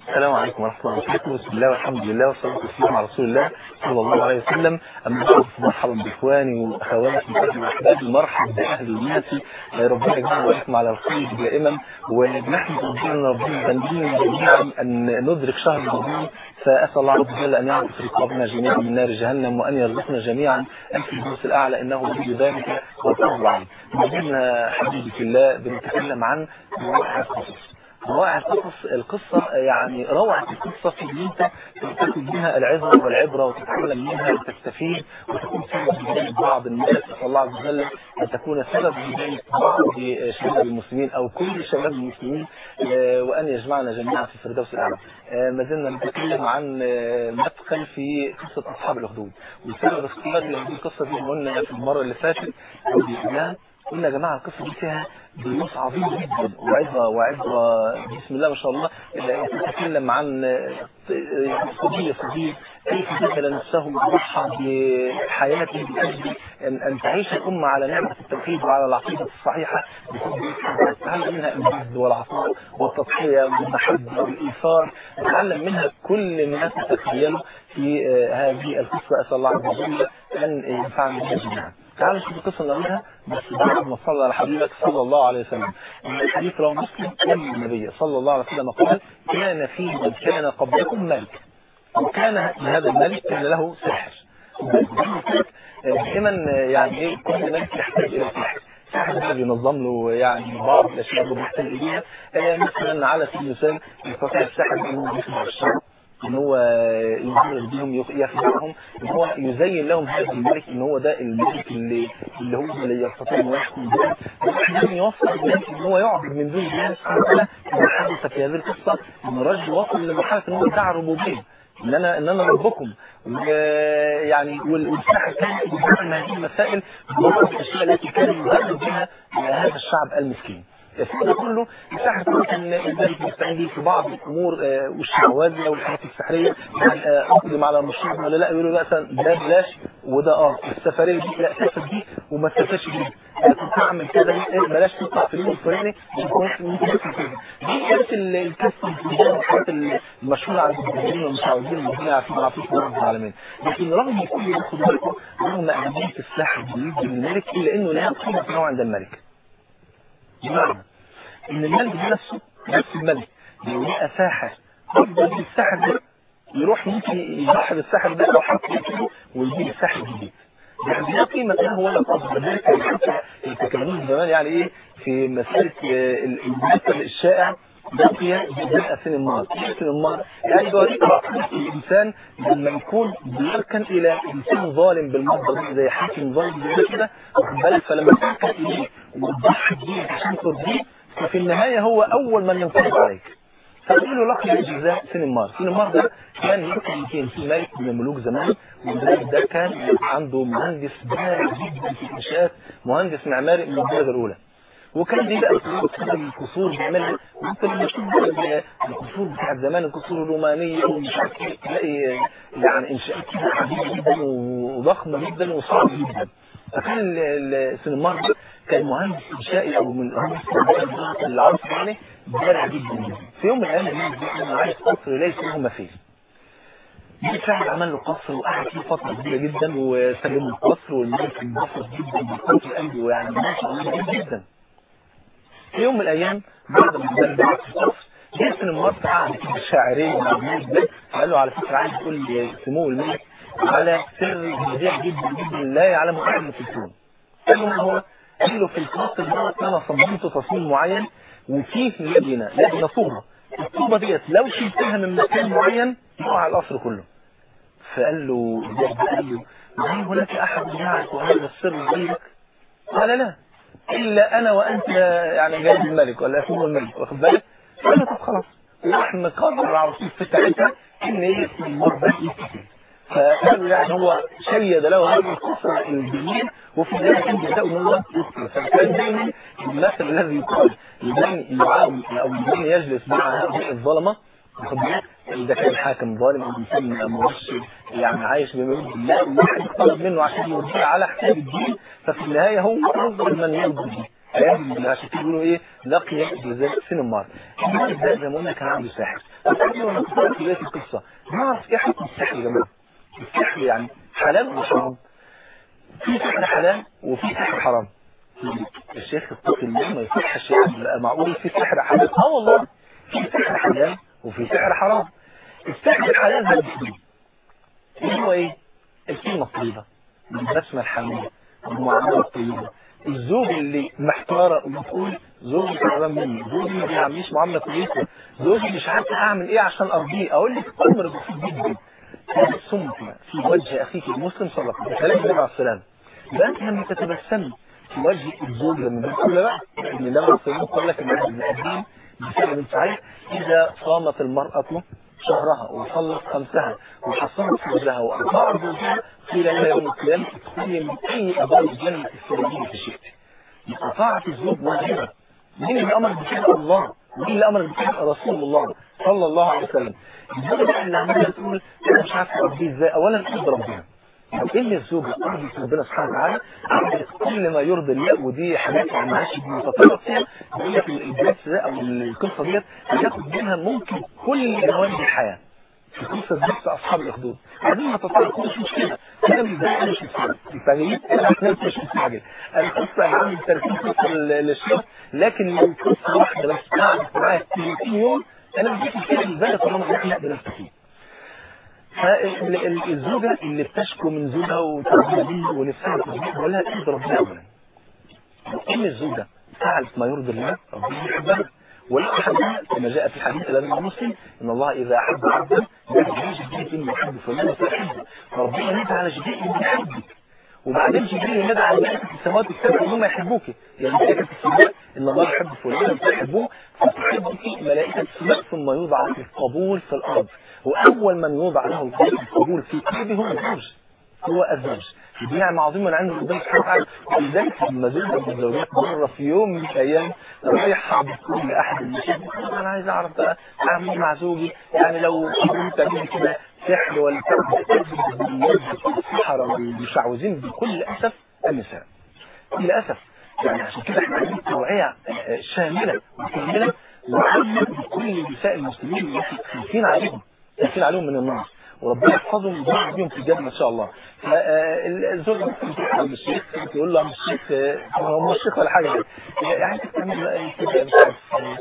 السلام عليكم ورحمة الله وبركاته بسم الله والحمد لله والصلاة والسلام على رسول الله صلى الله عليه وسلم أما بعد مرحبا بإخواني وأخواتي وأحبابي مرحبا بأهل الناس ربنا يجعلنا وإياكم على الخير دائما ونحمد ربنا ربنا بندين جميعا أن ندرك شهر رمضان فأسأل الله عز وجل أن يعرف رقابنا جميعا من نار جهنم وأن يرزقنا جميعا الفردوس الأعلى إنه ولي ذلك والفضل عليه. ما حبيبي في الله بنتكلم عن روائع القصص. روائع القصص القصة يعني روعة القصة في ان انت تأخذ منها العظة والعبرة وتتعلم منها وتستفيد وتكون سبب هداية بعض الناس نسأل الله عز وجل أن تكون سبب هداية بعض شباب المسلمين أو كل شباب المسلمين وأن يجمعنا جميعا في الفردوس الأعلى ما زلنا نتكلم عن مدخل في قصة أصحاب الأخدود وسبب اختياري لهذه القصة دي قلنا في المرة اللي فاتت قلنا يا جماعة القصة دي فيها دروس عظيمة جدا وعظة وعبرة بسم الله ما شاء الله تتكلم عن قضية صغير كيف بذل نفسه وضحى بحياته بأجل أن, أن تعيش الأمة على نعمة التوحيد وعلى العقيدة الصحيحة تتعلم منها الجد والعطاء والتضحية والمحبة والإيثار تتعلم منها كل ما تتخيله في هذه القصة أسأل الله عز وجل أن ينفعنا بها جميعا تعالوا نشوف القصة نقولها بس بعد ما صلى على حبيبك صلى الله عليه وسلم الحديث رواه مسلم أن النبي صلى الله عليه وسلم قال كان في من كان قبلكم ملك وكان هذا الملك كان له سحر دائما يعني ايه كل ملك يحتاج الى سحر الساحر ده بينظم له يعني بعض الاشياء اللي بيحتاج اليها مثلا على سبيل المثال يستطيع الساحر انه يخدع الشر ان هو يظهر بهم يخدعهم ان هو يزين لهم هذا الملك ان هو ده الملك اللي اللي هو اللي يستطيع ان يحكم به لازم يوصل الناس ان هو يعبد من دون الله سبحانه وتعالى كما حدث في هذه القصه ان الرجل وصل لمرحله ان هو ادعى الربوبيه ان انا ان انا ربكم يعني والساحر كان يجمع هذه المسائل بوصف الاشياء التي كان يغلب بها هذا الشعب المسكين ده كله الساحر كله كان ذلك يستعين في بعض الامور والشعوذه والحاجات السحريه يعني اقدم على المشروع ولا لا يقولوا لا ده بلاش وده اه السفريه دي لا سافر دي وما تسافرش دي كنت اعمل كذا بلاش تطلع في اليوم الفلاني ممكن تدخل كده دي كانت الكسب الحاجات المشهوره عند المسلمين والمشعوذين المسلمين عارفين عارفين في رب العالمين لكن رغم كل ده خدوا بالكم رغم اهميه السحر الجديد للملك الا انه لا قيمه عند الملك بمعنى ان الملك ده نفسه نفس الملك لو لقى ساحر افضل من الساحر ده يروح ممكن يضحي بالساحر ده لو حط كده ويجيب الساحر الجديد يعني لا قيمة له ولا قدر ذلك يتكلمون زمان يعني ايه في مسألة المثل الشائع بقي بدء سن النار سن النار يعني يوريك الانسان لما يكون بيركن الى انسان ظالم بالمصدر زي حاكم ظالم زي كده واخد بالك فلما تركن اليه وتضحي بيه عشان ترضيه ففي النهايه هو اول من ينقلب عليك فقالوا له لقي الجزاء سن النار سن النار ده كان يمكن يكون في ملك من الملوك زمان والملك ده كان عنده مهندس بارع جدا في الانشاءات مهندس معماري من الدرجه الاولى وكان دي بقى القصور بيعملها وانت لما تشوف القصور بتاعت زمان القصور الرومانيه ومش عارف ايه تلاقي يعني انشاءات كده عجيبه جدا وضخمه جدا وصعبه جدا فكان السينمار ده كان مهندس انشائي او من العصر يعني بارع جدا جدا في يوم من الايام الناس دي انا عايز قصر ليس له مثيل بالفعل عمل له قصر وقعد فيه فتره كبيره جدا وسلمه القصر والملك انبسط جدا بالقصر قلبه يعني ما شاء الله جدا جدا في يوم من الايام بعد ما نزل بعد في القصر جه سينمار قعد كده شاعرين مع الملك ده قال له على فكره عايز تقول لي سمو الملك على سر بديع جدا جدا لا يعلمه احد في الكون قال له ما هو؟ قال له في القصر ده انا صممت تصميم معين وفيه لبنه لبنه طوبه الطوبه ديت لو شلتها من مكان معين يقع القصر كله فقال له قال له ما هل هناك احد يعرف هذا السر غيرك؟ قال لا الا انا وانت يعني جاي الملك ولا اسمه الملك واخد بالك؟ قال له طب خلاص راح مقرر على طول في ساعتها ان ايه المرة ده يستفيد فقالوا يعني هو شيد له هذا القصر الجميل وفي النهايه كان بيبداوا ان هو يسكت فكان دايما المثل الذي يقال لمن يعاون او لمن يجلس مع هؤلاء الظلمه واخد بالك اذا كان حاكم ظالم او انسان مرشد يعني عايش بما يرضي الله واحد طلب منه عشان يرضيه على حساب الدين ففي النهايه هو افضل من يرضي به ايام عشان كده بيقولوا ايه لقي بذلك سن النار الراجل ده زي ما قلنا كان عنده ساحر فقالوا انا كنت في بدايه القصه نعرف ايه حكم السحر يا جماعه السحر يعني حلال ولا حرام في سحر حلال وفي سحر حرام الشيخ اتقي الله ما يصحش يعني معقول في سحر حلال اه والله في سحر حلال وفي سحر حرام السحر الحلال ده الدين اللي هو ايه الكلمه الطيبه البسمه الحميده المعامله الطيبه الزوج اللي محتاره وبتقول زوجي تعبان مني زوجي ما بيعمليش معامله كويسه زوجي مش عارف اعمل ايه عشان ارضيه اقول لك امر بسيط جدا تبسمك في وجه اخيك المسلم صدقه ده كلام النبي عليه السلام ده انت لما تتبسمي في وجه الزوج لما بتقول بقى ان النبي عليه السلام قال لك ان الدين بسبب صحيح اذا صامت المراه شهرها وصلت خمسها وحصنت فرجها واطاعت زوجها قيل لها يوم القيامه ادخلي من اي ابواب الجنه السبيليه في شئت طاعه الزوج واجبه مين اللي امر بكده الله مين اللي امر بكده رسول الله صلى الله عليه وسلم الزوجه بقى اللي عماله تقول انا مش عارفه اربيه ازاي اولا ارضي ربنا لو ان الزوجه ارضت ربنا سبحانه وتعالى عملت كل ما يرضي الله ودي حاجات ما معهاش بنتطرق فيها بيقول لك الدرس ده او القصه ديت هناخد منها ممكن كل جوانب الحياه في قصه درس اصحاب الاخدود عايزين نتطرق مش مشكله انا مش ده مش مستعجل التغيير انا مش مستعجل القصه انا عامل 30 قصه للشيخ لكن لو قصه واحده بس قعدت معايا 30 يوم انا بديت الكلمه البالغ طالما احنا نقدر نستفيد فالزوجة اللي بتشكو من زوجها وتربيها منه ونفسها تربيها ولا ارض ربنا اولا ان الزوجة فعلت ما يرضي الله ربنا يحبها ولا احدها كما جاء في حديث الامام المسلم ان الله اذا احب عبدا يدعي جبريل انه يحب فلان فيحبه فربنا ندعى على جبريل انه يحبك وبعدين جبريل ندعى على ملائكه السماوات السبع ان هم يحبوك يعني ملائكه السماء ان الله يحب فلان فيحبوه فتحبك ملائكه السماء ثم يوضع القبول في الارض واول من يوضع له القبول في قلبه هو الزوج هو الزوج دي نعمة عظيمة من عند ربنا سبحانه وتعالى ولذلك لما زوجة من الزوجات مرة في يوم من الأيام رايحة بتقول لأحد المشاهد أنا عايز أعرف بقى أعمل إيه مع زوجي يعني لو كنت تعمل كده سحر ولا السحرة والمشعوذين بكل أسف النساء بكل أسف يعني عشان كده احنا عايزين توعية شاملة وكاملة وعامة لكل نساء المسلمين اللي خايفين عليهم خايفين عليهم من النار وربنا يحفظهم ويبارك بيهم في الجنه ان شاء الله فالزوج بتروح عند الشيخ تقول له عم الشيخ هو مش الشيخ ولا حاجه يعني تعمل كده مش عارف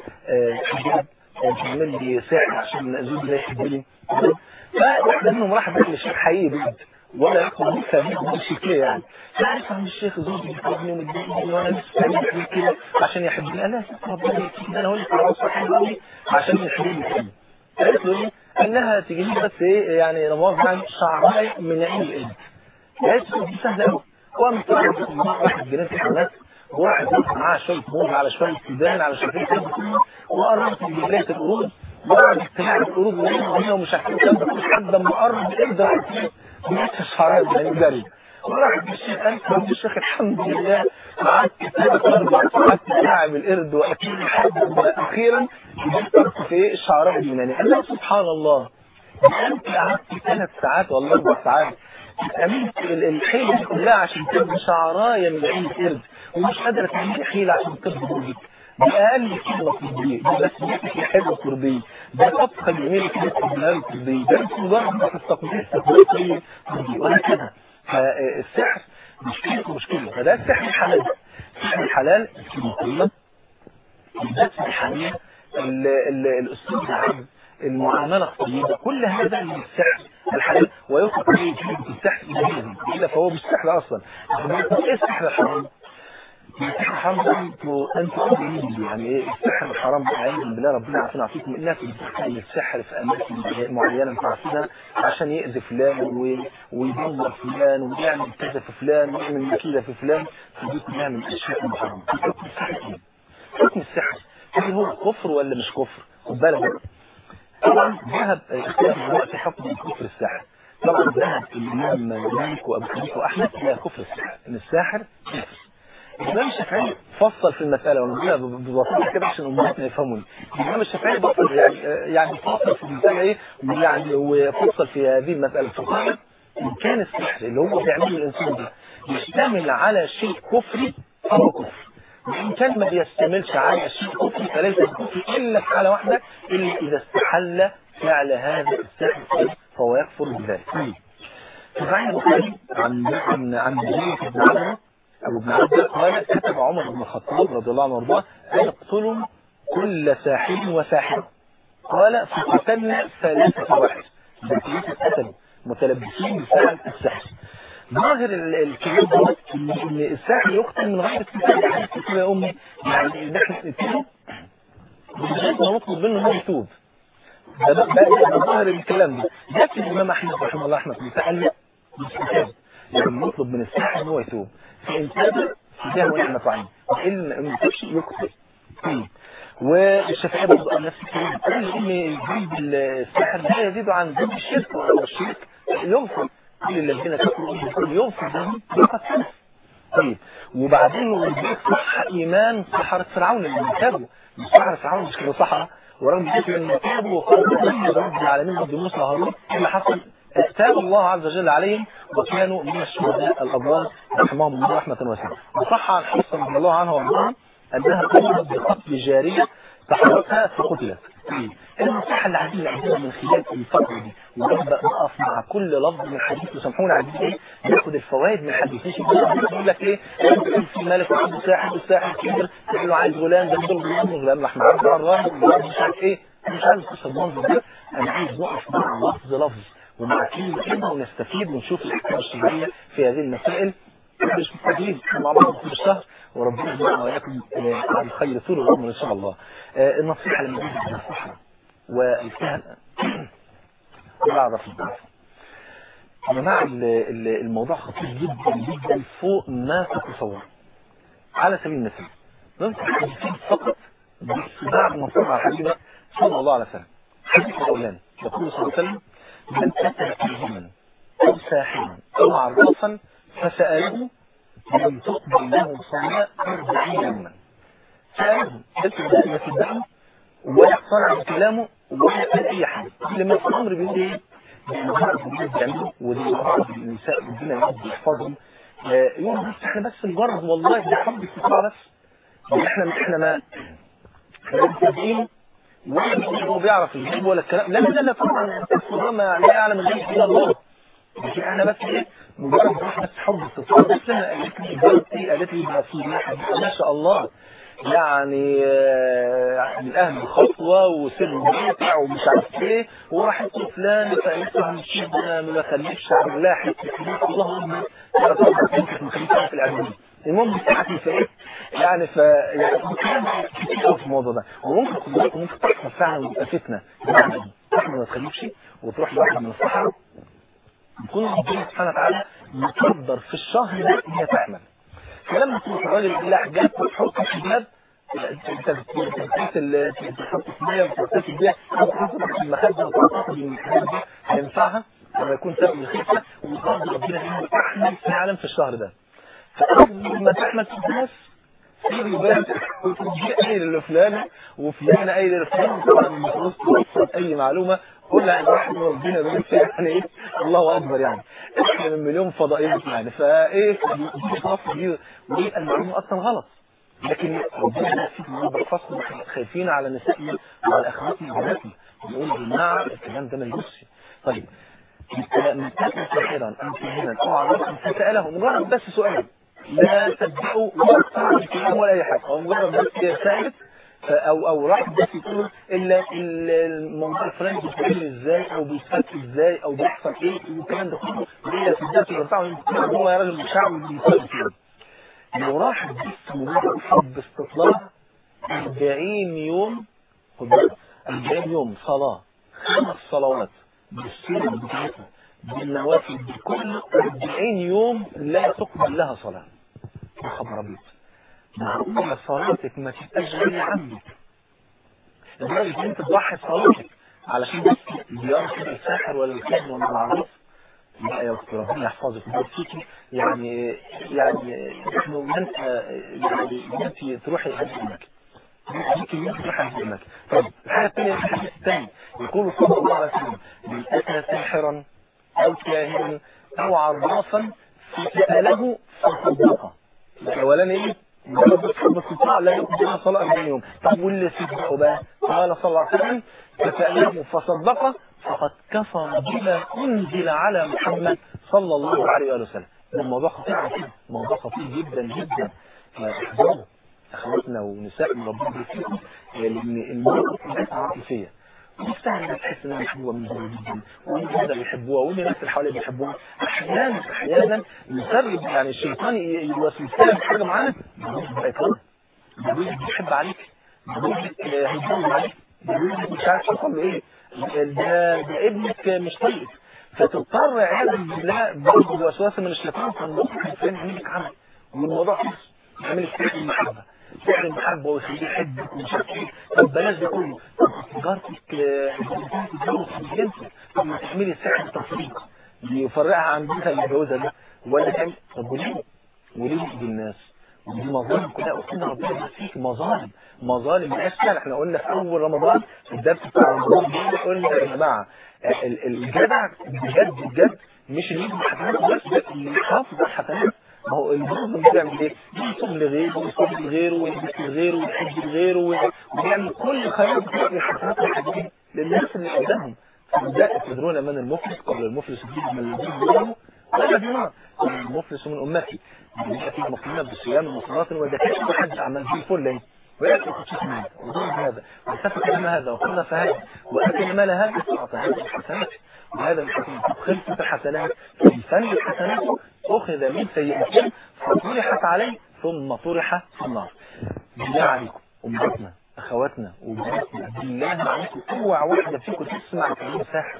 حجاب تعمل لي ساحر عشان زوجي ده يحبني فواحده منهم راح بقى للشيخ حقيقي بجد ولا يقبل بك من الشكلية يعني تعرف عم الشيخ زوجي بيحبني ومتضايقني وانا لسه بعمل كده عشان يحبني قال لا ربنا يكفيك انا هقول لك على صحيح قوي عشان يحبني كده قالت له ايه؟ قال لها تجي لي بس ايه يعني رمضان يعني شعراي من عين الابن قالت له دي سهله قوي قامت واحد جنيه حملات وواحد معاه شويه موز على شويه سودان على شويه وقربت من جبليه القرود وقعد تلاعب القرود وهنا ومش عارف ايه لحد ما قرب الابن بنفس شعراي من عين جري وراح الشيخ أنت قلت الشيخ الحمد لله قعدت ثلاث أربع ساعات تلاعب القرد وأكيد لحد أخيرا قدرت في الشعراء اليوناني قال له سبحان الله أنت قعدت ثلاث ساعات ولا أربع ساعات عملت الحيلة دي كلها عشان تبني شعراية من عين القرد ومش قادرة تعمل حيلة عشان ترضي زوجك بأقل كلمة ترضيه ده بس بيتك حلوة ترضيه ده طبخة جميلة كده ترضيها ترضيه ده انت مجرد ما تستقبليه ترضيه وهكذا فالسحر مشكلته مشكلة فده السحر الحلال السحر الحلال الكلمة البث الحنية الاسلوب العام المعاملة الطيبة كل هذا من السحر الحلال ويطلق عليه كلمة السحر إلهي إلا فهو مش سحر أصلا إيه السحر الحرام؟ السحر الحرام ده انتوا انتوا أدري يعني ايه السحر الحرام أعوذ بالله ربنا عافينا وعافيكم الناس بتستعمل السحر في أماكن معينة انتوا عارفينها عشان يأذي فلان ويدمر فلان ويعمل كذا في فلان ويعمل مكيدة في فلان فدي كلها من الأشياء المحرمة حكم السحر ايه؟ حكم السحر هل هو كفر ولا مش كفر؟ خد بالك طبعا ذهب اختلاف دلوقتي حكم كفر الساحر طبعا ذهب الامام مالك وابو حنيفه واحمد الى كفر الساحر ان الساحر كفر الامام الشافعي فصل في المساله وانا بقولها ببساطه كده عشان امهاتنا يفهموني الامام الشافعي فصل يعني يعني فصل في المساله ايه يعني وفصل في هذه المساله فقال ان كان السحر اللي هو بيعمله الانسان ده يشتمل على شيء كفري فهو كفر وإن كان ما بيستملش على الشيء الكفري فليس الكفر إلا في حالة واحدة إلا إذا استحل فعل هذا السحر فهو يكفر بذلك في صحيح البخاري عن عن عن زيد بن عمرو أبو بن عبد قال كتب عمر بن الخطاب رضي الله عنه وارضاه أن اقتلوا كل ساحر وساحرة قال فقتلنا ثلاثة واحد ثلاثة قتلوا متلبسين بفعل السحر ظاهر الكلام ده ان الساحر يقتل من غير استثناء يعني كده يا امي يعني ان احنا نقتله بدون ما نطلب منه انه يتوب ده ده ده ظاهر الكلام ده لكن الامام احمد رحمه الله احمد فقال لا مستحيل يعني نطلب من الساحر ان هو يتوب فان تاب فده ونعمة عين وان ما يتوبش يقتل والشافعية برضه قال نفس الكلام قال ان جلد السحر لا يزيد عن جلد الشرك والشرك يغفر كل الذين كفروا يقول يغفر لهم فقد سلف طيب وبعدين يديك صح ايمان سحرة فرعون اللي تابوا مش سحرة فرعون مش كانوا سحرة ورغم ذلك لما تابوا وقالوا رب العالمين ضد موسى وهارون اللي حصل تاب الله عز وجل عليهم وكانوا من الشهداء الابرار رحمهم الله رحمه واسعه وصح عن حفصه رضي الله عنها وارضاها انها قامت بقتل جاريه تحركها فقتلت المساحة اللي عايزين نعملها من خلال الفترة دي ونبدأ نقف مع كل لفظ من حديث وسامحونا عايزين ايه ناخد الفوائد من الحديث مش يقول لك ايه في ملك وعنده ساحر والساحر كبير تقول له عايز غلام ده دول غلام غلام لحم عبد الراهب مش عارف ايه مش عايز قصة المنظر ده انا عايز نقف مع لفظ لفظ ومع كلمة كلمة ونستفيد ونشوف الاحكام الشرعية في هذه المسائل مش مستعجلين مع بعض في الشهر وربنا يجمعنا وإياكم على الخير طول العمر إن شاء الله النصيحة لما يجب النصيحة والكهنة والعرف الضعف يا جماعة الموضوع خطير جدا جدا فوق ما تتصور على سبيل المثال ننصح حديثين فقط بعد ما صلى على حبيبه صلى الله عليه وسلم حديث الأولاني يقول صلى الله عليه وسلم من قتل كاهنا أو ساحرا أو عرافا فسأله لم تقبل له صلاة أربعين يوما سأله قلت له ما تدعه ولا اقتنع بكلامه ولا قال أي حاجة كل ما في الأمر بيقول إيه بعض الناس بيعملوا ودي بعض النساء ربنا يرد يحفظهم يقول بس احنا بس مجرد والله ده حب استطاع بس احنا احنا ما احنا متابعينه ولا هو بيعرف الجيب ولا الكلام لا لا لا طبعا ما لا يعلم الغيب الا الله لكن احنا بس ايه مجرد بس حب استطاع بس انا قالت لي جارتي قالت لي ده في ما شاء الله يعني من اهل الخطوه وسر بيتع ومش عارف ايه وراحت فلان فقالت له الشيخ ده ما بخليكش اعمل لها حته الله اكبر انا طبعا كنت مخليها في الاعلام المهم بتاعتي في ايه يعني ف يعني كتير في الموضوع ده وممكن خد بالك ممكن تحصل فعلا وتبقى فتنه يعني احنا ما تخليكش وتروح لواحد من الصحراء يكون ربنا سبحانه وتعالى مقدر في الشهر ده ان هي تحمل فلما تروح الراجل يقول لها حجاب تحط في الباب انت تحط في ميه وتغتسل بيها تحط في المخده وتعتقد ان الحاجات دي هينفعها لما يكون سبب الخفه ويقدر ربنا انه تحمل فعلا في الشهر ده فاول ما تحمل في الناس تيجي بقى وتجي قايل لفلانه وفلانه قايل لفلانه طبعا المفروض توصل اي معلومه قلنا ان احنا ربنا بس يعني ايه الله اكبر يعني احنا من مليون فضائيين يعني فايه دي خاصه دي ويبقى المعلومه اصلا غلط لكن ربنا لا فيك من فصل خايفين على نسائنا وعلى اخواتنا وبناتنا نقول يا جماعه الكلام ده ما يجوزش طيب من كان ساحرا ام كاهنا او عرفا فساله مجرد بس سؤال لا تصدقوا ولا تقتنعوا بالكلام ولا اي حاجه هو مجرد بس سائل او او راح بس يقول الا الموضوع الفلاني بيتعمل ازاي او بيتفك ازاي او بيحصل ايه والكلام ده كله هي في الدرس بتاعه هو يا راجل مشاعر بيتفك كده لو راح بس مجرد حب استطلاع 40 يوم خد بالك 40 يوم صلاه خمس صلوات بالسنن بتاعتها بالنوافل بكل 40 يوم لا تقبل لها صلاه يا خبر ابيض معقولة صلاتك ما تبقاش غير عندك لدرجة ان انت تضحي صلاتك علشان بس زيارة كده الساحر ولا الكاهن ولا العروس لا يا اختي ربنا يحفظك ويبارك فيكي يعني يعني نحن ننسى يعني انت تروحي هدمك ممكن انت تروحي هدمك طيب الحاجة الثانية الحديث الثاني يقول صلى الله عليه وسلم من اتى ساحرا او كاهنا او عرافا فسأله فصدقه الاولاني ايه مجرد بس صلاه 40 يوم طب واللي صدقوا بقى قال صلى الله عليه وسلم فسأله فصدقه فقد كفر بما انزل على محمد صلى الله عليه وآله وسلم ده الموضوع خطير على كده موضوع خطير جدا جدا فاحذروا اخواتنا ونسائنا ربنا يفيكم لان المرأة ناس عاطفيه ومستحيل الناس تحس انها محبوبه من زمان جدا وان هذا بيحبوها وان الناس اللي حواليها بيحبوها احيانا احيانا يسبب يعني الشيطان يوسوس لها بحاجه معينه بقى كده ده بيحب عليك ده هيتجوز عليك ده مش عارف يحصل له ايه ده ده ابنك مش طيب فتضطر عياذا بالله برضه بوسوسه من الشيطان فالموضوع فين عندك عمل والموضوع خلص يعمل سحر المحبه سحر المحبه ويخليه يحبك ومش عارف ايه طب بلاش ده كله طب جارتك تتجوز في جنسك طب ما تعملي سحر تفريق يفرقها عن بنتها اللي جوزها ده ولا تعمل طب وليه؟ وليه يجي الناس؟ ودي مظالم كلها قلنا ربنا يمسيك مظالم مظالم مش يعني احنا قلنا في اول رمضان في الدرس بتاع رمضان قلنا يا جماعه الجدع بجد بجد مش اللي يجي حسنات بس اللي يحافظ على الحسنات ما هو المظلم بيعمل ايه؟ يصوم لغيره ويصوم لغيره ويلبس لغيره ويحج لغيره ويعمل كل خيرات في الحسنات والحاجات للناس اللي قدامهم فده تدرون من المفلس قبل المفلس من الذين ظلموا ولا دينار المفلس من امتي ياتي المسلمين بالصيام والصلاه والزكاه وحج اعمال زي الفل يعني ويأكل خصوص مال وضرب هذا وسفك دم هذا وقلنا فهذا وأكل مال هذا فأعطى هذا الحسنات وهذا الحسنات خلفة الحسنات في فن الحسنات أخذ من سيئتهم فطرحت عليه ثم طرح في النار بالله عليكم أمتنا أخواتنا وبناتنا بالله عليكم اوعى واحدة فيكم تسمع كلام ساحر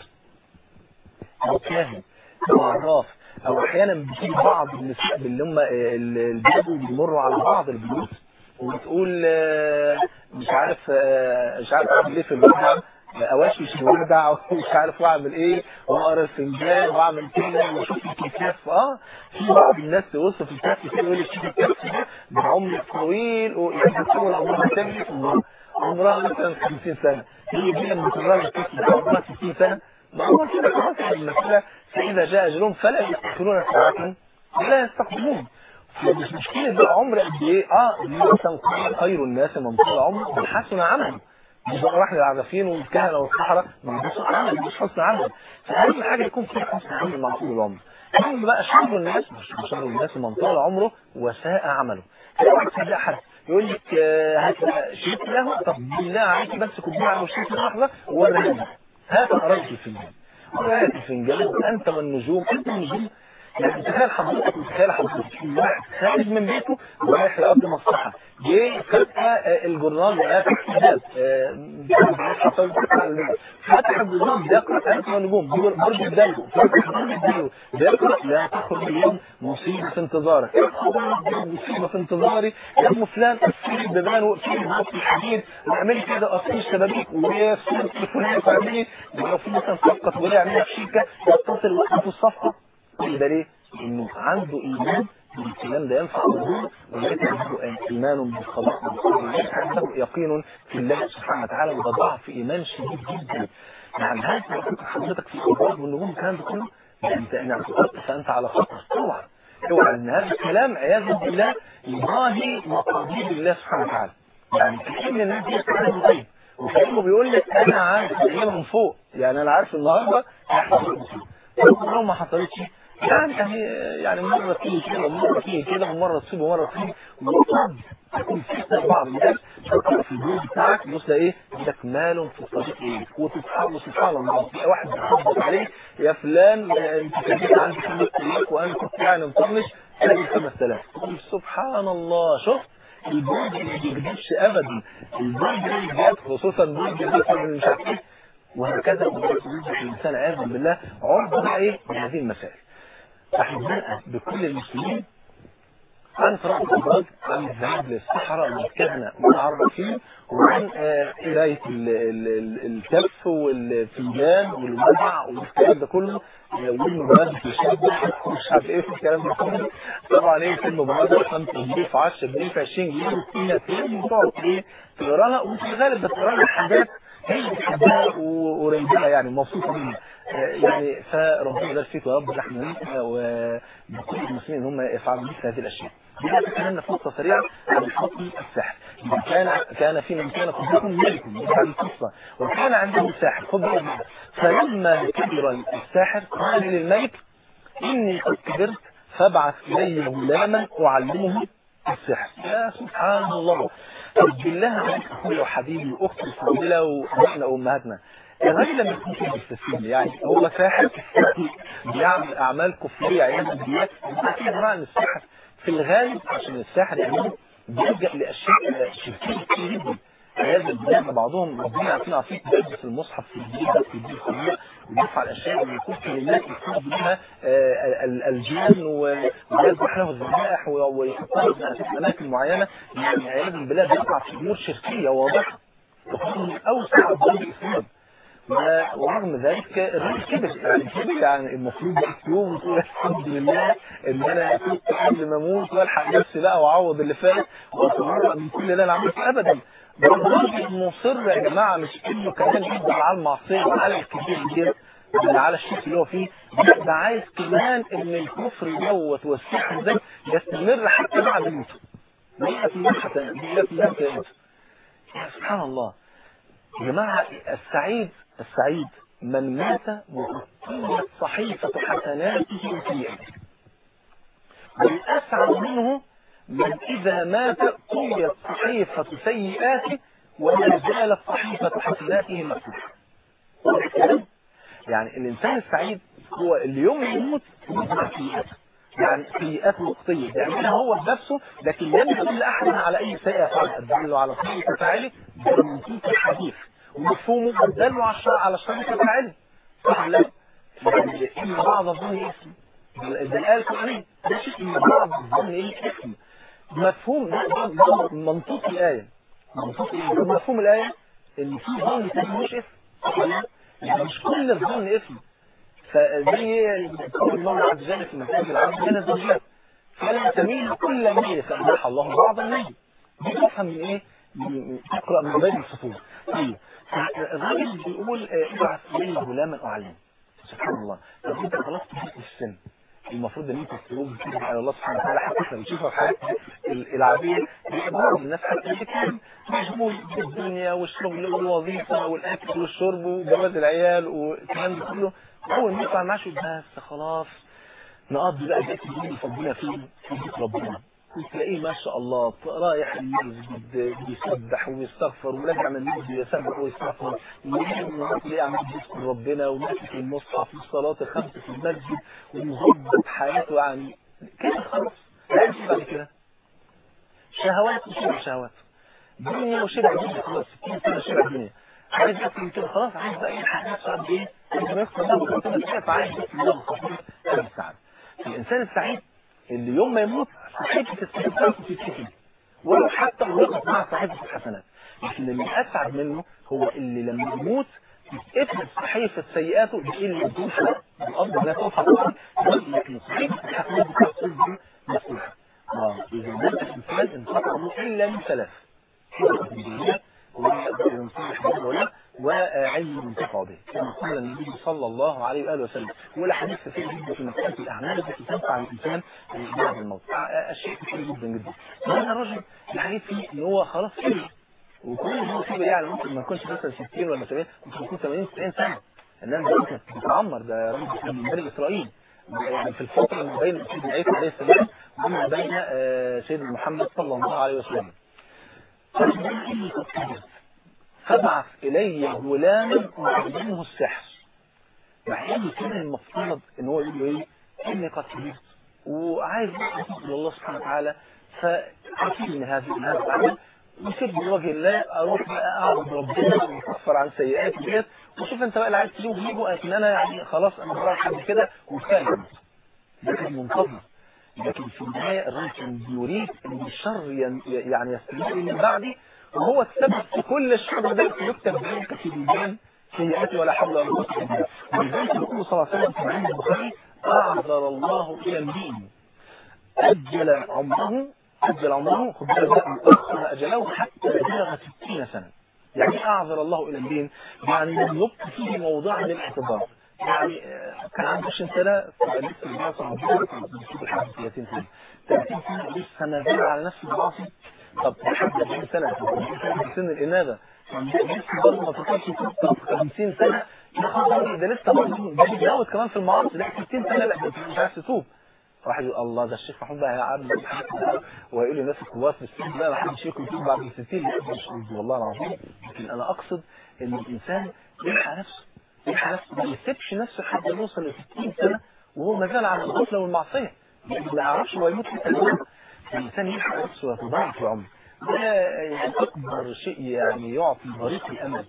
أو كاهن أو عراف أو أحيانا بتيجي بعض النساء اللي هم البدو بيمروا على بعض البيوت وتقول مش عارف مش عارف اعمل ايه في الوجع اوشوش الوجع ومش عارف واعمل ايه واقرا الفنجان واعمل كده واشوف الكتاف اه في بعض الناس توصف الكتاف كده يقول لك شوف الكتاف ده بعمر طويل ويعني تقول عمرها تجري عمرها مثلا 50 سنه هي دي لما تقرا الكتاف ده عمرها 60 سنه ما هو كده خلاص المساله فاذا جاء اجلهم فلا يستأخرون ساعه ولا يستقدمون مش مشكلة بقى عمر قد ايه اه مثلا خير الناس من طال عمره من حسن عمل مش بقى راح للعرافين والكهنة والصحراء ما ده سوء عمل مش حسن عمل فأهم حاجة يكون في حسن عمل مع طول العمر أما بقى شر الناس مش شر الناس من طال عمره وساء عمله لو تلاقي حد يقول لك هات شريك له طب بالله عليك بس كوبايه على الشريك لحظه وريني هات قرايه الفنجان قرايه الفنجان انت والنجوم انت النجوم يعني تخيل حضرتك وتخيل حضرتك واحد خارج من بيته ورايح لأرض مصلحة جه فجأة الجرنال لقاه تحت الباب فتح الجرنال بيقرأ أنت ونجوم برج الدلو فتح برج الدلو بيقرأ لا تخرج اليوم مصيبة في انتظارك مصيبة في انتظاري يا ابن فلان قفل البيبان وقفل الباب الحديد واعملي كده قصير الشبابيك ويفصل التليفونات وعملي لو في مثلا صفقة تقولي اعملها في شيكة يتصل وقف الصفقة كل ده ليه؟ انه عنده ايمان بالكلام ده ينفع وجوده وليس عنده ايمان بالقضاء وليس عنده يقين في الله سبحانه وتعالى وده ضعف ايمان شديد جدا يعني هل حضرتك في الابراج والنجوم الكلام ده كله؟ انت ان اعتقدت فانت على خطر اوعى اوعى ان هذا الكلام عياذا بالله يضاهي مقادير الله سبحانه وتعالى يعني كثير من الناس يستعمل الغيب وكانه بيقول لك انا عارف الاجابه من فوق يعني انا عارف النهارده هيحصل لو ما حصلتش يعني يعني يعني مرة تيجي كده ومرة تيجي كده ومرة تصيب ومرة تيجي وقد تكون فتنة بعض الناس تقرأ في الجيل بتاعك بص ايه عندك مال في الطريق ايه وتتحول سبحان الله في واحد بيخبط عليه يا فلان انت كنت عندي خمس طريق وانا كنت يعني مطنش تلاقي 5000 تقول سبحان الله شفت البرج ما بيكذبش ابدا البرج اللي بجد خصوصا برج مثلا مش عارف ايه وهكذا يصبح الانسان عياذا بالله عرضه بقى ايه لهذه المسائل فاحنا بكل المسلمين عن قراءة الأبراج عن الذهاب للصحراء والكهنة والعرافين وعن قراية الكف والفنجان والوجع والكلام ده كله والمبادرة في الشاب مش عارف ايه في الكلام ده كله طبعا ايه في المبادرة 5 جنيه في 10 جنيه في 20 جنيه وفيها فين وتقعد ايه تقراها وفي الغالب بتقرا لها حاجات هي بتحبها وقريبها يعني مبسوطه منها يعني فربنا يبارك فيك يا رب احنا وبكل المسلمين ان هم يفعلوا مثل هذه الاشياء لنتكلم فرصه سريعه عن حكم السحر كان كان في من كان قبلكم ملك هذه القصه وكان عنده ساحر خذ بالك فلما كبر الساحر قال للملك اني قد كبرت فابعث الي غلاما اعلمه السحر يا سبحان الله طب بالله عليك اخويا وحبيبي واختي الفاضله وابائنا وامهاتنا الراجل لما يكون في التسليم يعني هو ساحر بيعمل اعمال كفريه عياذا بالله اكيد معنى السحر في الغالب عشان الساحر يعمله بيلجا لاشياء شركيه كتير جدا عياذا بالله بعضهم ربنا يعطينا عفيف بيلبس المصحف في الجيب ده في الجيب الخبير ويدفع الاشياء اللي يكون كلمات يكون بها الجان ويذبح له الذبائح ويحطها في اماكن معينه يعني عياذا بالله بيقع في امور شركيه واضحه وخصوصا من اوسع ابواب الاسلام ورغم ذلك الراجل كبر يعني كبر يعني المفروض يوم وتقول الحمد لله ان انا كنت قبل ما اموت والحق نفسي بقى واعوض اللي فات واتمرن من كل اللي انا عملته ابدا ده الراجل مصر يا جماعه مش انه كمان يفضل على المعصيه وعلى الكبير دي ولا على الشرك اللي هو فيه ده عايز كمان ان الكفر دوت والسحر ده يستمر حتى بعد موته لا في حتى لا في سبحان الله يا جماعه السعيد السعيد من مات وغطيت صحيفة حسناته وسيئاته والأسعد منه من إذا مات طويت صحيفة سيئاته ولا زالت صحيفة حسناته مفتوحة يعني الإنسان السعيد هو اللي يوم يموت يموت سيئاته يعني سيئات وقتية يعملها هو بنفسه لكن لم يدل أحد على أي سيئة فعلا أدله على صحيفة فاعله ده من الحديث ومفهومه دلوا على الشرع على الشرع الفاعلي صح لا يعني ان بعض الظن اسم ده الايه القرانيه ده شيء ان بعض الظن ايه اسم مفهوم ده ده منطوق الايه منطوق مفهوم الايه ان في ظن تاني مش اسم يعني مش كل الظن اسم فزي قول الله عز وجل في مسائل العبد من الزوجات فلا تميل كل ميل فأباح الله بعض الميل دي تفهم من ايه؟ تقرا من بين السطور طيب الراجل بيقول ابعث الي غلاما اعلم سبحان الله طب انت خلاص كبرت في السن المفروض ان انت تقوم ترجع على الله سبحانه وتعالى حتى احنا بنشوفها في حياه العاديه بعض الناس حتى اللي كان مشغول بالدنيا والشغل والوظيفه والاكل والشرب وجواز العيال والكلام ده كله اول ما يطلع معاش بس خلاص نقضي بقى بقيت اليوم فضينا فيه في بيت ربنا تلاقيه ما شاء الله رايح المسجد بيسبح ويستغفر وراجع من المسجد يسبح ويستغفر تلاقيه عمال بيذكر ربنا وماسك المصحف والصلاه الخمس في المسجد ومظبط حياته يعني كده خلاص عايز بعد كده شهوات وشبع شهوات دنيا وشبع دنيا خلاص 60 سنه شبع دنيا عايز ياكل كده خلاص عايز بقى يلحق نفسه قد ايه؟ قبل ما يخسر ده وخلاص كده فعايز ياكل ده وخلاص السعاده الانسان السعيد اللي يوم ما يموت صحيفة السيئات تتكتب ولو حتى وقف مع صحيفة الحسنات لكن اللي أسعد منه هو اللي لما يموت تتقفل صحيفة سيئاته بإيه بدون حق الأرض لا توفى طبعا لكن صحيفة الحسنات بتاعته مفتوحة اه إذا مات الإنسان انقطع إلا من ثلاث ولا يقدر ينصلح به ولا وعلم ينتفع به كما قال النبي صلى الله عليه واله وسلم ولا حديث كثير جدا في مساله الاعمال التي تنفع الانسان بعد الموت اشياء كثير جدا جدا هذا الرجل الحديث فيه ان هو خلاص كبر وكل هو كبر يعني ممكن ما يكونش مثلا 60 ولا 70 ممكن يكون 80 90 سنه انما ده كانت بتتعمر ده راجل من بني اسرائيل يعني في الفتره ما بين سيدنا عيسى عليه السلام وما بين سيدنا محمد صلى الله عليه وسلم فابعث الي غلاما اعلمه السحر مع ان كان المفترض ان هو يقول له ايه اني قد كبرت وعايز اتوب الى الله سبحانه وتعالى فعارفين من هذا من هذا العمل وسيب بوجه الله اروح بقى اعبد ربنا واكفر عن سيئاتي ديت وشوف انت بقى اللي عايز تجيبه جيبه ان انا يعني خلاص انا براح حد كده وكفايه ده كان منتظر لكن في النهايه الراجل كان بيريد ان الشر يعني يستمر من بعدي وهو السبب في كل الشر ده يكتب ذلك في الدين سيئات ولا حول ولا قوه الا بالله ولذلك يقول صلى الله عليه وسلم في عند البخاري اعذر الله الى الدين اجل عمره اجل عمره خد بالك بقى اخر اجله حتى بلغ 60 سنه يعني اعذر الله الى الدين يعني لم يبق فيه موضع للاعتذار يعني كان عنده 20 سنه فلسه بيوصل بيجيب لحد 30 سنه 30 سنه لسه ما زال على نفس المعاصي طب لحد 40 سنه في سن الانابه لسه برضه ما فكرش طب 50 سنه يا خبر ده لسه برضه ده بيتجوز كمان في المعاصي لا 60 سنه لا مش عايز تتوب واحد يقول الله ده الشيخ محمود بقى هيعمل ويقول للناس الكبار في السن لا ما حدش ياكل يتوب بعد ال 60 لا مش قصدي والله العظيم لكن انا اقصد ان الانسان يلحق نفسه يلحق نفسه ما يسيبش نفسه لحد ما يوصل ل 60 سنه وهو ما زال على الغفله والمعصيه ما يعرفش هو يموت في الانسان يلحق نفسه ويتضاعف في عمره ده يعني اكبر شيء يعني يعطي بريق الامل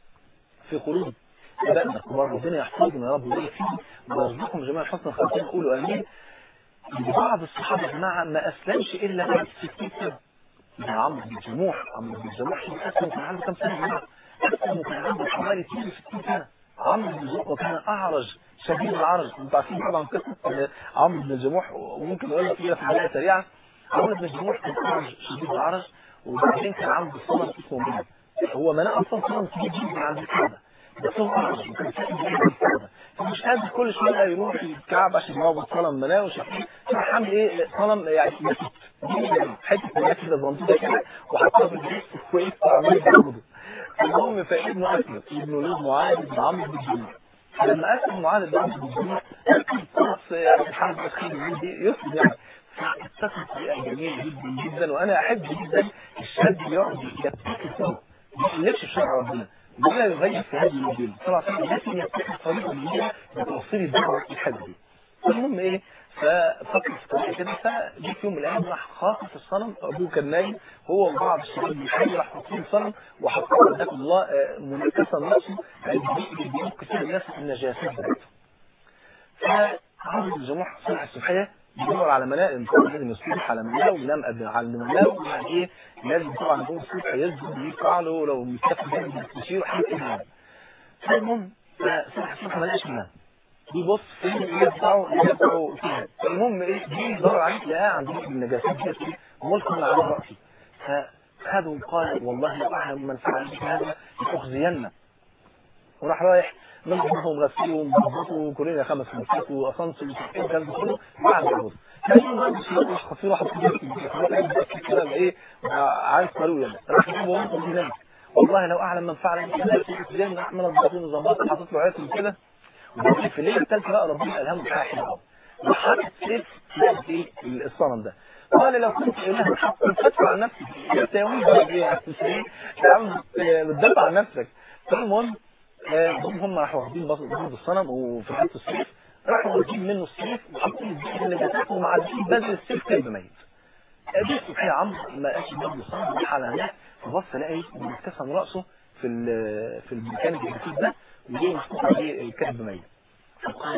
في قلوب ابائنا الكبار ربنا يحفظهم يا رب ويبارك فيهم ويرزقهم جميعا حسن الخاتمه قولوا امين بعض الصحابه يا جماعه ما اسلمش الا بعد 60 سنه ده عمرو بن جموح عمرو بن جموح اسلم كان عنده كام سنه يا جماعه؟ اسلم كان عنده حوالي 62 سنه عمرو بن جموح وكان اعرج شديد العرج انتوا عارفين طبعا قصه عمرو بن جموح وممكن اقول لك فيها في بدايه سريعه عمرو بن جموح كان اعرج شديد العرج وبعدين كان عنده صنم اسمه منى هو منى اصلا صنم كبير جدا عند الكعبه بس هو اعرج وكان ساكن جنب الكعبه فمش قادر كل شويه يروح الكعبه عشان يعبد صنم مناه وشايفين راح عامل ايه صنم يعني مسك حته مناه كده صغنطوطه كده وحطها في الجيش كويس وعمال يعبده المهم فابنه اسلم ابنه له معاذ بن عمرو بن جموح لما اسلم معاذ بن عمرو بن جموح خلاص يعني الحرب الاخيره دي يسلم يعني فاتصل بطريقه جميله جدا جدا وانا احب جدا الشاب يقعد يبتكر سوا ما يقلبش في شرع ربنا ولا يغير في هذه المدينه طبعا لكن يبتكر طريقه جديده لتوصيل الدعوه الحد دي المهم ايه ففكر في طريقه كده فجه في يوم من الايام راح خاطف الصنم ابوه كان نايم هو وبعض الشباب من الحي راح حاطين الصنم وحطوا ذاك الله منكسا نفسه بينقذ فيها الناس النجاسات بتاعتهم فعمرو بن جموح صنع الصبحيه بيدور على مناه الانسان لازم يصبح على مناه وينام قبل على مناه يعني ايه لازم طبعا يكون الصبح يسجد ويقع له لو مسافر جنب يستشير حاجه كده المهم فصبح الصبح ما لقاش منام بيبص فين اللي بتاعه اللي بتاعه فيها المهم ايه بيدور عليه لقاه عند النجاسات دي ملك من على راسي فخده وقال والله لو اعلم من فعل بك هذا لاخزينه وراح رايح نظمه ومغسله ومظبطه وكلنا خمس خمسات واسانسير وتحقيق الكلام ده كله بعد الوضوء كان برضه في خطير واحد كده ايه عايز طريق يعني راح يجيبه وانت هناك والله لو اعلم من فعل كده في زي ما احمد الضباطين وظبطه حاطط له عيال كده وبعدين في الليله الثالثه بقى ربنا الهمه بتاعها حلوه وحاطط سيف في الصنم ده قال لو كنت اله حق فتح عن نفسك انت يومين بقى ايه يا عم بتدافع عن نفسك فالمهم هم هم راحوا واخدين برضه الصنم وفي حته السيف راحوا واخدين منه السيف وحاطين الزيت اللي بتاعته ومعدين بدل السيف كلب ميت قابلت في عمرو ما لقاش برضه الصنم راح على هناك فبص لقى مبتسم راسه في في المكان اللي فيه ده وجاي محطوط عليه الكلب ميت فقال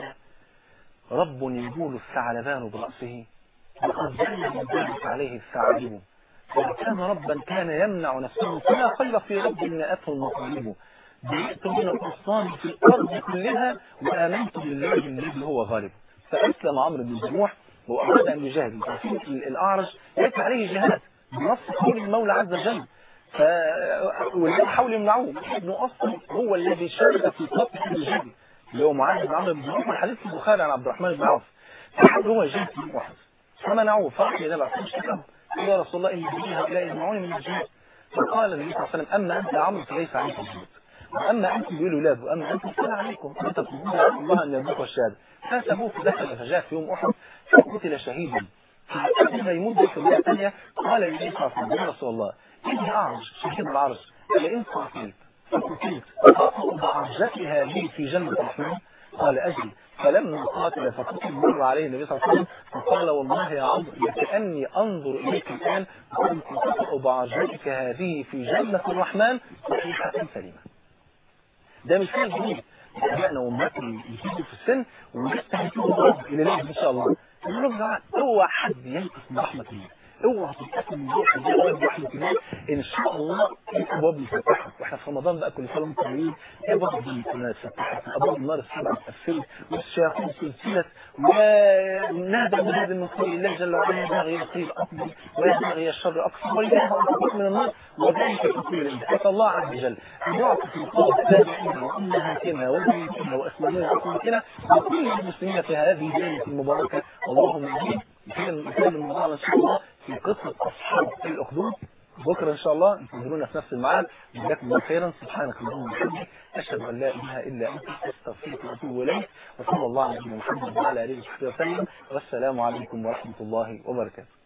رب يقول الثعلبان برأسه وقد جل من ذلك عليه الثعالب وإن كان ربا كان يمنع نفسه فلا خير في رب نأته المطالب جئت من القصان في الأرض كلها وآمنت بالله الذي هو غالب فأسلم عمرو بن جموح وأراد أن يجاهد الأعرج ليس عليه جهاد بنص قول المولى عز وجل ف والذي حاول يمنعوه ابنه اصلا هو الذي شارك في قتل الجن اللي هو معاذ بن عمرو بن عوف الحديث في البخاري عن عبد الرحمن بن عوف فحد هو جهاد في واحد فمنعوه فراح الى النبي عليه الصلاه يا رسول الله ان بني هؤلاء يمنعوني من الجهاد فقال النبي صلى الله عليه وسلم اما انت يا عمرو فليس عليك الجهاد واما انت بالولاد واما انت فلا عليكم انت تقولون الله ان يرزقك الشهاده فسبوه فدخل فجاء في يوم احد فقتل شهيدا قبل ما يموت في الروايه الثانيه قال النبي صلى الله عليه وسلم يا رسول الله اني اعرج شهيد العرج لئن قاتلت فقتلت اطأ بعرجتي هذه في جنه الرحمن قال اجل فلما قاتل فقتل مر عليه النبي صلى الله عليه وسلم فقال والله يا عمرو لكاني انظر اليك الان وكنت تطأ بعرجتك هذه في جنه الرحمن صحيحه سليمه ده مش كلام جديد ابائنا وامهاتنا يزيدوا في السن ولسه هيكونوا ضرب الى الان ان شاء الله يقول لهم اوعى حد ينقص من رحمه الله اوعى تتقسم من روح الجواب رحمه الله ان شاء الله الابواب مفتحه واحنا في رمضان بقى كل سنه وانتم طيبين ابواب الجنه فتحت ابواب النار السبعه اتقفلت والشياطين سلسلت ونادى منادى من خير الله جل وعلا ينبغي الخير افضل وينبغي الشر اكثر ولله اكبر من النار وذلك في كل عند اسال الله عز وجل ان يعطي القوم التابعين وامهاتنا وبيوتنا واسلامنا واسلامنا وكل المسلمين في هذه الليله المباركه اللهم امين مثال الموضوع ان شاء الله في قصه اصحاب الاخدود بكره ان شاء الله انتظرونا في نفس الميعاد جزاكم الله خيرا سبحانك اللهم وبحمدك اشهد ان لا اله الا انت استغفرك واتوب اليك وصلى الله على نبينا محمد وعلى اله وصحبه وسلم والسلام عليكم ورحمه الله وبركاته